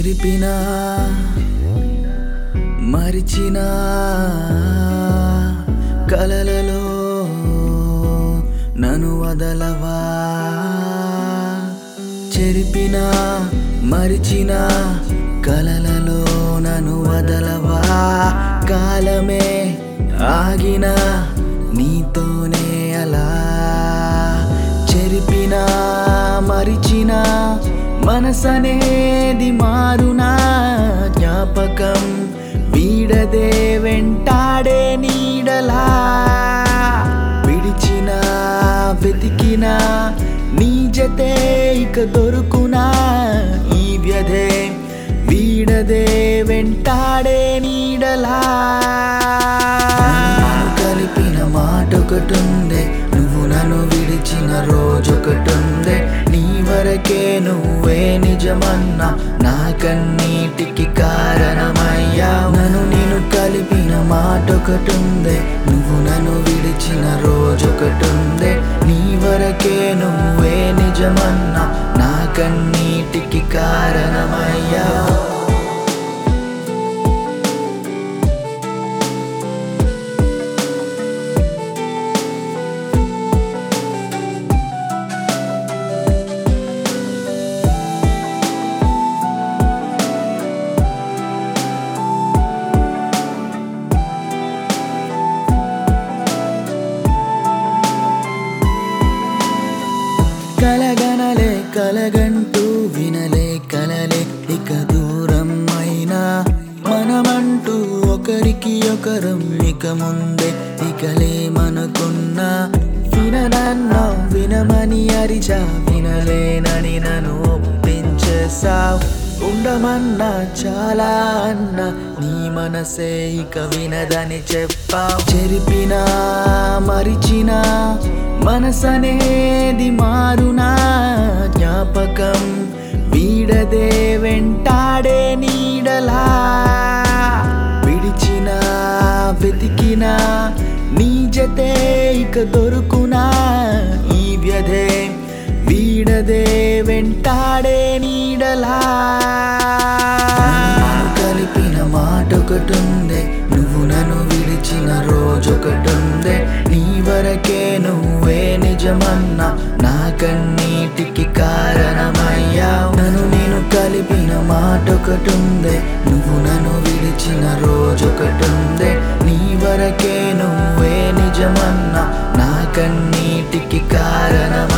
చెరిపినా మరిచినా కలలలో నన్ను వదలవా చెరిపినా మరిచినా కలలలో నన్ను వదలవా కాలమే ఆగిన నీతోనే అలా చెరిపినా మరిచినా మనసనేది మారునా జ్ఞాపకం వీడదే వెంటాడే నీడలా విడిచినా వెతికినా నీ జతే ఇక దొరుకునా ఈ వ్యధే వీడదే వెంటాడే నీడలా నన్ను కలిపిన మాట ఒకటుందే నువ్వు నన్ను విడిచిన రోజొకటుందే నీ వరకే నువ్వే నిజమన్నా నా కన్నీటికి కారణమయ్యా నన్ను నేను కలిపిన మాట ఒకటుందే నువ్వు నన్ను విడిచిన రోజొకటుందే నీ వరకే నువ్వే నిజమన్నా నా కన్నీటికి కారణమయ్యా కలగనలే కలగంటూ వినలే కలలే ఇక దూరం అయినా మనమంటూ ఒకరికి ఒకరం ఇక ముందే ఇకలేమనుకున్నా విననన్నా వినమని అరిచా వినలేనని నన్ను ఒప్పించేసావు ఉండమన్నా చాలా అన్న నీ మనసే ఇక వినదని చెప్పావు చెరిపినా మరిచినా మనసనేది మారునా జ్ఞాపకం వీడదే వెంటాడే నీడలా విడిచినా వెతికినా నీ జతే ఇక దొరుకునా ఈ వ్యధే వీడదే వెంటాడే నీడలా నన్ను కలిపిన మాట ఒకటుందే నువ్వు నన్ను విడిచిన రోజొకటుందే నీ వరకే నువ్వే నిజమన్నా నా కన్నీటికి కారణమయ్యా నన్ను నేను కలిపిన మాట ఒకటుందే నువ్వు నన్ను విడిచిన రోజొకటుందే నీ వరకే నువ్వే నిజమన్నా నా కన్నీటికి కారణమయ్యా